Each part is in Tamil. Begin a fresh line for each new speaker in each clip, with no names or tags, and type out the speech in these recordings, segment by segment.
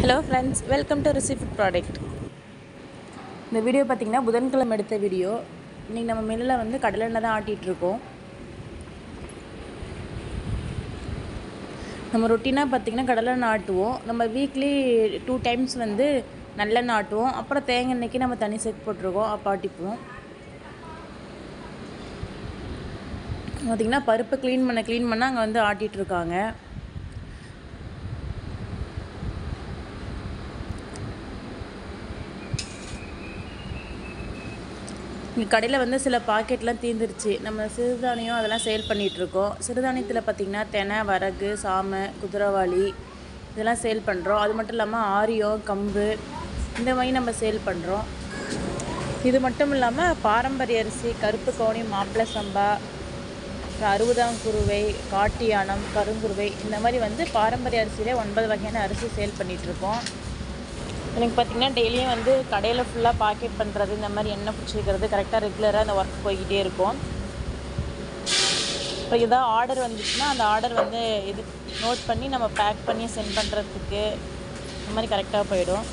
hello friends welcome to Rishi food product இந்த வீடியோ பார்த்திங்கன்னா புதன்கிழமை எடுத்த வீடியோ இன்றைக்கி நம்ம மில்லில் வந்து கடலெண்ணெய் தான் ஆட்டிகிட்டு இருக்கோம் நம்ம ரொட்டீனாக பார்த்திங்கன்னா கடலெண்ணெய் ஆட்டுவோம் நம்ம வீக்லி டூ டைம்ஸ் வந்து நல்லெண்ணெய் ஆட்டுவோம் அப்புறம் தேங்காய் எண்ணெய்க்கு நம்ம தனி செட் போட்டிருக்கோம் அப்போ ஆட்டிப்போம் பார்த்திங்கன்னா பருப்பு க்ளீன் பண்ண க்ளீன் பண்ண அங்கே வந்து ஆட்டிகிட்டு இருக்காங்க இங்கே கடையில் வந்து சில பாக்கெட்லாம் தீர்ந்துருச்சு நம்ம சிறுதானியம் அதெல்லாம் சேல் பண்ணிகிட்ருக்கோம் சிறுதானியத்தில் பார்த்திங்கன்னா தெனை வரகு சாமை குதிரவாளி இதெல்லாம் சேல் பண்ணுறோம் அது மட்டும் இல்லாமல் ஆரியம் கம்பு இந்த மாதிரி நம்ம சேல் பண்ணுறோம் இது மட்டும் இல்லாமல் பாரம்பரிய அரிசி கருப்பு கவுனி மாப்பிள்ளை சம்பா அறுபதாம் குருவை காட்டு யானம் கருங்குருவை இந்த மாதிரி வந்து பாரம்பரிய அரிசியிலே ஒன்பது வகையான அரிசி சேல் பண்ணிகிட்ருக்கோம் எனக்கு பார்த்திங்கன்னா டெய்லியும் வந்து கடையில் ஃபுல்லாக பாக்கெட் பண்ணுறது இந்த மாதிரி எண்ணெய் பிடிச்சி வைக்கிறது கரெக்டாக ரெகுலராக அந்த ஒர்க் போய்கிட்டே இருக்கும் இப்போ ஏதாவது ஆர்டர் வந்துச்சுன்னா அந்த ஆர்டர் வந்து இது நோட் பண்ணி நம்ம பேக் பண்ணி சென்ட் பண்ணுறதுக்கு இந்த மாதிரி கரெக்டாக போயிடும்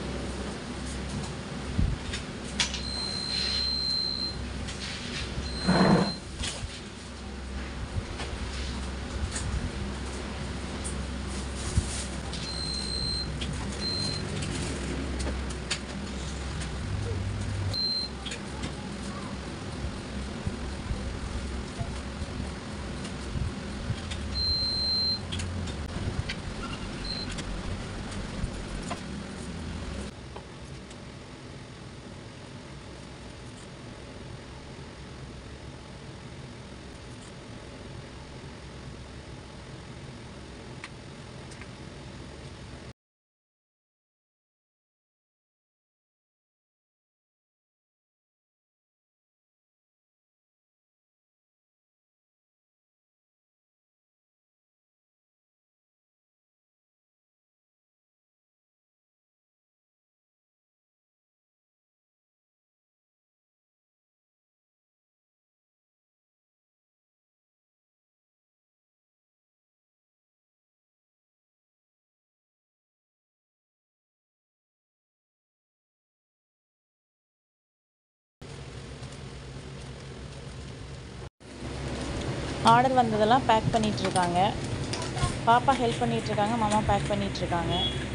ஆர்டர் வந்ததெல்லாம் பேக் பண்ணிகிட்ருக்காங்க பாப்பா ஹெல்ப் பண்ணிகிட்ருக்காங்க மாமா பேக் பண்ணிகிட்ருக்காங்க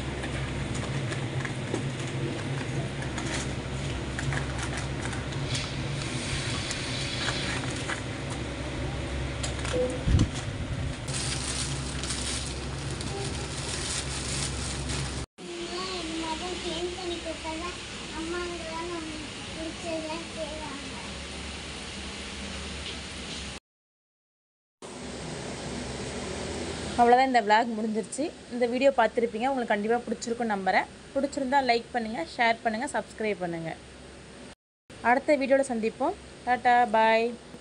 இது மாதிரி க்ளீன் பண்ணி கொடுத்தா அம்மாங்கெல்லாம் நம்ம பிடிச்சதெல்லாம் செய்வாங்க
அவ்வளோதான் இந்த விளாக் முடிஞ்சிருச்சு இந்த வீடியோ பார்த்துருப்பீங்க உங்களுக்கு கண்டிப்பாக பிடிச்சிருக்கும் நம்புகிறேன் பிடிச்சிருந்தா லைக் பண்ணுங்கள் ஷேர் பண்ணுங்கள் சப்ஸ்கிரைப் பண்ணுங்கள் அடுத்த வீடியோவில் சந்திப்போம் டாட்டா பாய்